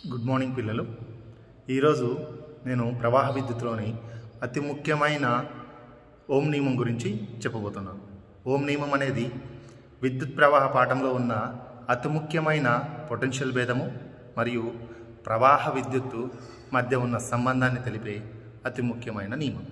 good morning పిల్లలు ఈరోజు నేను ప్రవాహ విద్యుత్లోని అతి ముఖ్యమైన ఓం నియమం గురించి చెప్పబోతున్నాను ఓం నియమం అనేది విద్యుత్ ప్రవాహ పాఠంలో ఉన్న అతి ముఖ్యమైన పొటెన్షియల్ భేదము మరియు ప్రవాహ విద్యుత్తు మధ్య ఉన్న సంబంధాన్ని తెలిపే అతి ముఖ్యమైన నియమం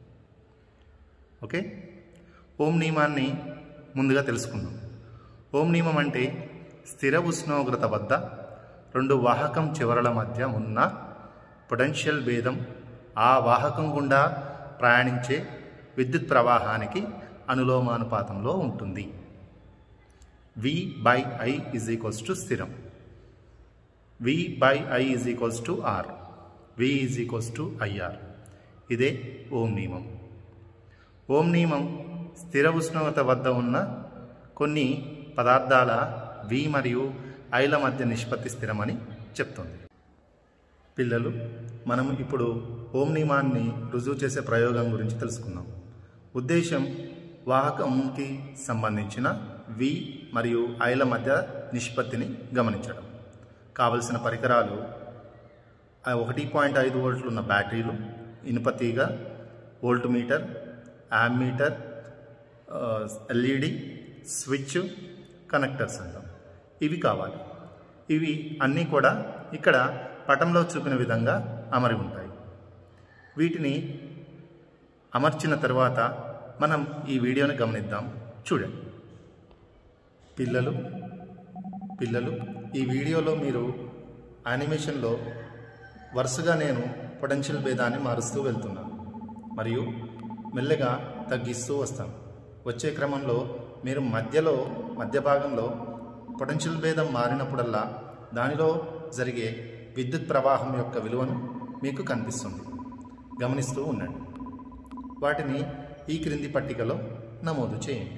ఓకే ఓం నియమాన్ని ముందుగా తెలుసుకుందాం ఓం నియమం అంటే స్థిర ఉష్ణోగ్రత వద్ద రెండు వాహకం చివరల మధ్య ఉన్న పొటెన్షియల్ భేదం ఆ వాహకం గుండా ప్రయాణించే విద్యుత్ ప్రవాహానికి అనులోమానుపాతంలో ఉంటుంది V by I is equals to స్థిరం V by I is equals to R V is equals to IR ఇదే ఓం నియమం ఓం నియమం స్థిర ఉష్ణోగ్రత వద్ద ఉన్న కొన్ని పదార్థాల వి మరియు ఐల మధ్య నిష్పత్తి స్థిరమని చెప్తుంది పిల్లలు మనం ఇప్పుడు ఓం నియమాన్ని రుజువు చేసే ప్రయోగం గురించి తెలుసుకుందాం ఉద్దేశం వాహకంకి సంబంధించిన వి మరియు ఐల మధ్య నిష్పత్తిని గమనించడం కావలసిన పరికరాలు ఆ ఒకటి పాయింట్ ఐదు వోల్ట్లు ఉన్న బ్యాటరీలు ఇనుప తీగ voltmeter ammeter LED switch connectors అంటాం ఇవి కావాలి ఇవి అన్నీ కూడా ఇక్కడ పటంలో చూపిన విధంగా అమరి ఉంటాయి వీటిని అమర్చిన తర్వాత మనం ఈ వీడియోని గమనిద్దాం చూడండి పిల్లలు పిల్లలు ఈ వీడియోలో మీరు యానిమేషన్లో వరుసగా నేను పొటెన్షియల్ భేదాన్ని మారుస్తూ వెళ్తున్నాను మరియు మెల్లగా తగ్గిస్తూ వస్తాను వచ్చే క్రమంలో మీరు మధ్యలో మధ్య భాగంలో పొటెన్షియల్ భేదం మారినప్పుడల్లా దానిలో జరిగే విద్యుత్ ప్రవాహం యొక్క విలువను మీకు కనిపిస్తుంది గమనిస్తూ ఉండండి వాటిని ఈ క్రింది పట్టికలో నమోదు చేయండి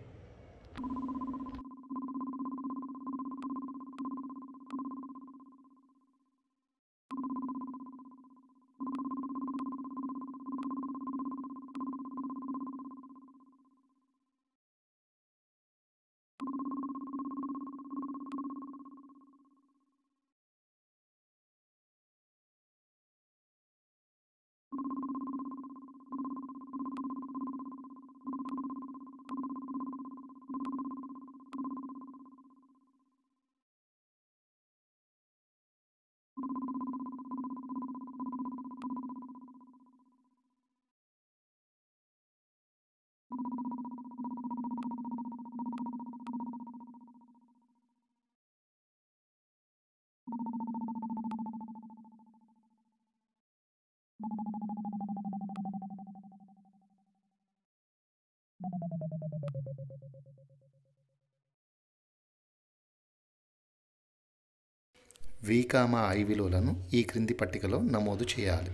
వి కామ ఐ విలువలను ఈ క్రింది పట్టికలో నమోదు చేయాలి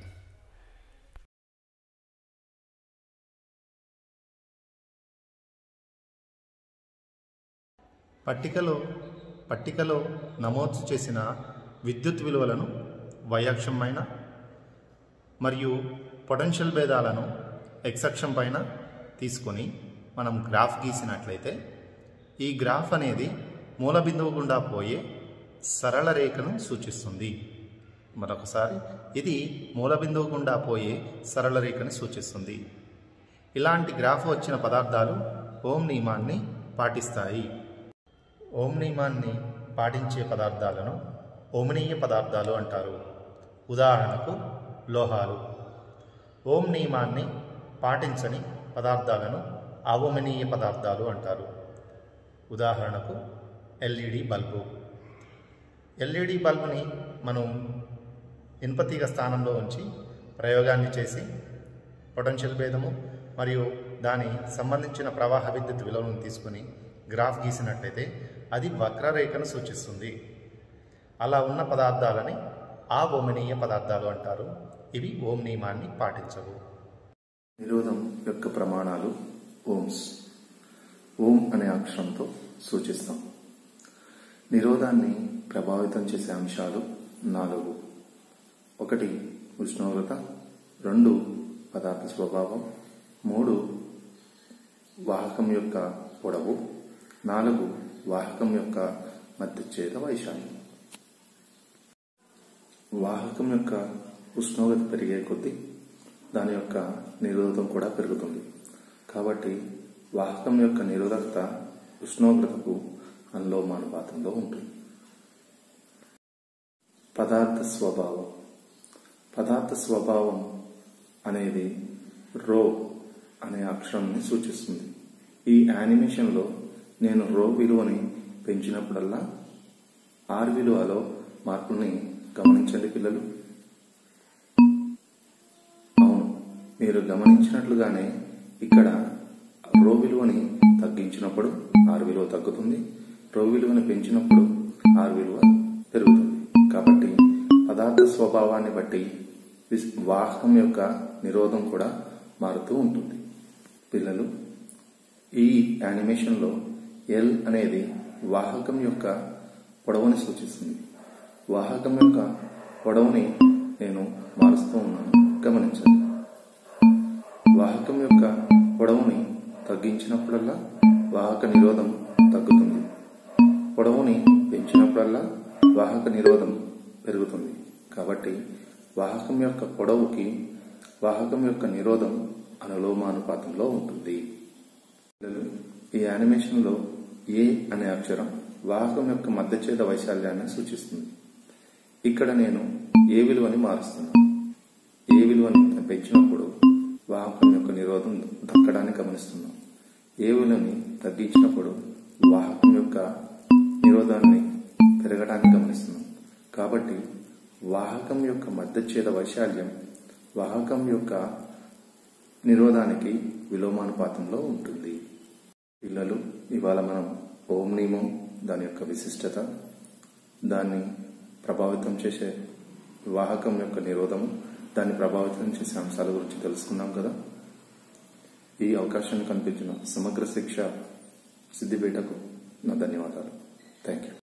పట్టికలో పట్టికలో నమోదు చేసిన విద్యుత్ విలువలను వైయక్షం పైన మరియు పొటెన్షియల్ భేదాలను ఎక్సక్షం పైన తీసుకొని మనం గ్రాఫ్ గీసినట్లయితే ఈ గ్రాఫ్ అనేది మూల బిందువు గుండా పోయే సరళ రేఖను సూచిస్తుంది మరొకసారి ఇది మూల బిందువు గుండా పోయే సరళ రేఖని సూచిస్తుంది ఇలాంటి గ్రాఫ్ వచ్చిన పదార్థాలు ఓం నియమాన్ని పాటిస్తాయి ఓం నియమాన్ని పాటించే పదార్థాలను ఓమనీయ పదార్థాలు అంటారు ఉదాహరణకు లోహాలు ఓం నియమాన్ని పాటించని పదార్థాలను అవోమనీయ పదార్థాలు అంటారు ఉదాహరణకు ఎల్ఈడి బల్బు ఎల్ఈడి బల్బుని మనం ఇనుపతీగ స్థానంలో ఉంచి ప్రయోగాన్ని చేసి పొటెన్షియల్ భేదము మరియు దాని సంబంధించిన ప్రవాహ విద్యుత్ విలువలను తీసుకుని గ్రాఫ్ గీసినట్లయితే అది వక్రరేఖను సూచిస్తుంది అలా ఉన్న పదార్థాలని అవోమనీయ పదార్థాలు అంటారు ఇవి ఓం నియమాన్ని పాటించవు నిరోధం యొక్క ప్రమాణాలు ఓమ్స్ ఓం అనే అక్షరంతో సూచిస్తాం నిరోధాన్ని ప్రభావితం చేసే అంశాలు నాలుగు ఒకటి ఉష్ణోగ్రత రెండు పదార్థ స్వభావం మూడు వాహకం యొక్క పొడవు నాలుగు వాహకం యొక్క మధ్యఛేద వైశాల్యం వాహకం యొక్క ఉష్ణోగ్రత పెరిగే కొద్దీ దాని యొక్క నిరోధం కూడా పెరుగుతుంది కాబట్టి వాహకం యొక్క నిరోధకత ఉష్ణోగ్రతకు అనులోమానుపాతంలో ఉంటుంది పదార్థ స్వభావం పదార్థ స్వభావం అనేది రో అనే అక్షరాన్ని సూచిస్తుంది ఈ యానిమేషన్లో నేను రో విలువని పెంచినప్పుడల్లా ఆర్ విలువలో మార్పుల్ని గమనించండి పిల్లలు అవును మీరు గమనించినట్లుగానే ఇక్కడ రో విలువని తగ్గించినప్పుడు ఆర్ విలువ తగ్గుతుంది రో విలువని పెంచినప్పుడు ఆర్ విలువ పెరుగుతుంది కాబట్టి పదార్థ స్వభావాన్ని బట్టి విస్- వాహకం యొక్క నిరోధం కూడా మారుతూ ఉంటుంది పిల్లలు ఈ యానిమేషన్లో ఎల్ అనేది వాహకం యొక్క పొడవుని సూచిస్తుంది వాహకం యొక్క పొడవుని నేను మారుస్తూ ఉన్నాను గమనించండి వాహకం యొక్క పొడవుని తగ్గించినప్పుడల్లా వాహక నిరోధం తగ్గుతుంది పొడవుని పెంచినప్పుడల్లా వాహక నిరోధం పెరుగుతుంది కాబట్టి వాహకం యొక్క పొడవుకి వాహకం యొక్క నిరోధం అనులోమానుపాతంలో ఉంటుంది పిల్లలు, ఈ యానిమేషన్లో ఏ అనే అక్షరం వాహకం యొక్క మధ్యఛేద వైశాల్యాన్ని సూచిస్తుంది ఇక్కడ నేను ఏ విలువని మారుస్తున్నాను ఏ విలువని పెంచినప్పుడు వాహకం యొక్క నిరోధం దక్కడాన్ని గమనిస్తున్నాం ఏ విలువని తగ్గించినప్పుడు వాహకం యొక్క నిరోధాన్ని పెరగడాన్ని గమనిస్తున్నాం కాబట్టి వాహకం యొక్క మధ్యఛేద వైశాల్యం వాహకం యొక్క నిరోధానికి విలోమానుపాతంలో ఉంటుంది పిల్లలు ఇవాళ మనం ఓం నియమం దాని యొక్క విశిష్టత దాన్ని ప్రభావితం చేసే వాహకం యొక్క నిరోధము దాన్ని ప్రభావితం చేసే అంశాల గురించి తెలుసుకున్నాం కదా ఈ అవకాశాన్ని కల్పించిన సమగ్ర శిక్ష సిద్దిపేటకు నా ధన్యవాదాలు థ్యాంక్ యూ